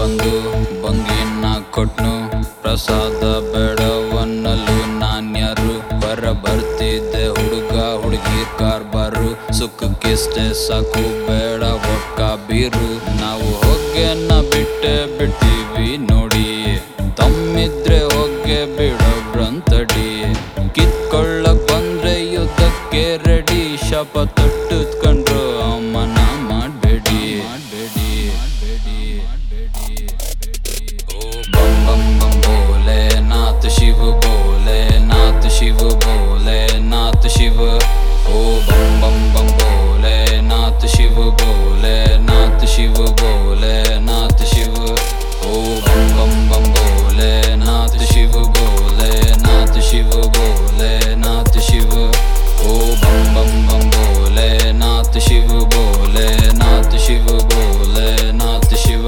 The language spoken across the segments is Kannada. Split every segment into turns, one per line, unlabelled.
ಬಂದು ಬಂಗಿನ ಕೊಟ್ನು ಪ್ರಸಾದ ಬೇಡವನ್ನಲು ನಾನ್ಯಾರು ಬರ ಬರ್ತಿದ್ದೆ ಹುಡುಗ ಹುಡುಗಿ ಕಾರ್ಬಾರು ಸುಖಕ್ಕಿಷ್ಟೇ ಸಾಕು ಬೇಡ ಒಕ್ಕ ಬೀರು ನಾವು ಹೊಗೆನ ಬಿಟ್ಟೆ ಬಿಡ್ತೀವಿ ನೋಡಿ ತಮ್ಮಿದ್ರೆ ಹೊಗೆ ಬಿಡೋಬ್ರಂತಡಿ ಕಿತ್ಕೊಳ್ಳಕ್ ಬಂದ್ರೆ ಯುದ್ಧಕ್ಕೆ ರೆಡಿ ಶಾಪ ತೊಟ್ಟುತ್ಕೊಂಡ್ರು ಅಮ್ಮನ ಮಾಡಬೇಡಿ ಮಾಡಬೇಡಿ ಮಾಡಬೇಡಿ ओ बम बम बम बोले नाथ शिव बोले नाथ शिव बोले नाथ शिव ओ बम बम बम बोले नाथ शिव बोले नाथ शिव बोले नाथ शिव ओ बम बम बम बोले नाथ शिव बोले नाथ शिव बोले नाथ शिव ओ बम बम बम बोले नाथ शिव बोले नाथ शिव बोले नाथ शिव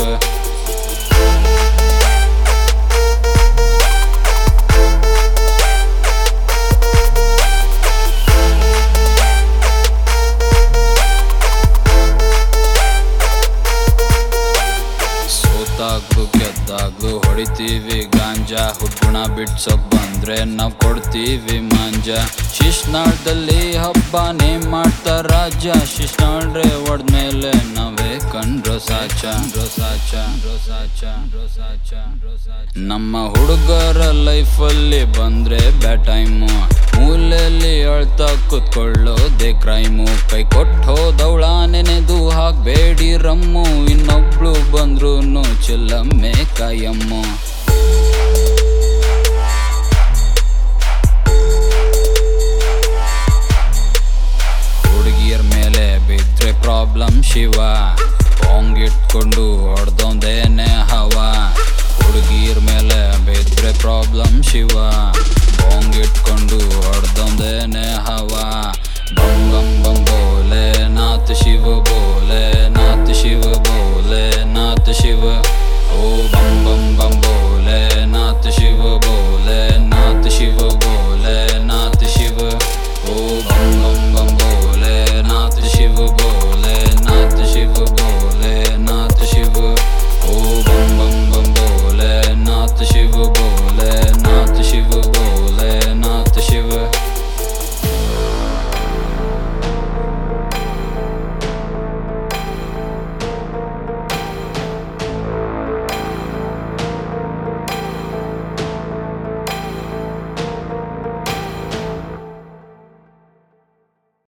ಸೋತಾಗ್ಲು ಗೆದ್ದಾಗ್ಲು ಹೊಡಿತೀವಿ ಗಾಂಜಾ ಹುಡ್ಗುಣ ಬಿಡ್ಸೋಕ್ ಬಂದ್ರೆ ನಾವ್ ಕೊಡ್ತೀವಿ ಮಾಂಜ ಶಿಶ್ನಾಳದಲ್ಲಿ ಹಬ್ಬನೇ ಮಾಡ್ತಾರ ರಾಜ ಶಿಶ್ನಾಳ್ರೆ ಹೊಡ್ದ್ಮೇಲೆ ನಾವೇ ಕಂಡ್ರೋ ಸಾಚ ಸಾಚ ಸಾಚ ಸಾಚ ನಮ್ಮ ಹುಡುಗರ ಲೈಫಲ್ಲಿ ಬಂದ್ರೆ ಬ್ಯಾಡ್ ಟೈಮು ಮೂಲೆಯಲ್ಲಿ ಅಳ್ತಾ ಕುತ್ಕೊಳ್ಳೋದೆ ಕ್ರೈಮು ಕೈ ಕೊಟ್ಟು ಹೋದವಳ ನೆನೆದು ಹಾಕ್ಬೇಡಿ ರಮ್ಮು ಇನ್ನೊಬ್ಳು ಬಂದ್ರು ಚೆಲ್ಲಮ್ಮೆ ಕಾಯಮ್ಮು ಹುಡುಗಿಯರ ಮೇಲೆ ಬಿದ್ರೆ ಪ್ರಾಬ್ಲಮ್ ಶಿವ ಪಾಂಗ್ ಇಟ್ಕೊಂಡು ಹೊಡ್ದೊಂದೇನೆ ಹವ ಹುಡುಗಿಯರ ಮೇಲೆ ಬಿದ್ರೆ ಪ್ರಾಬ್ಲಮ್ ಶಿವ ಬಾಂಗ್ ಇಟ್ಕೊಂಡು ಹೊಡ್ದೊಂದೇನೆ ಹವ ಬಂ ಬಂ ಬಂ ಬೋಲೆ ನಾಥ ಶಿವ ಬೋಲೆ ನಾಥ ಶಿವ ಬೋಲೆ ನಾಥ ಶಿವ ಓ ಬಂ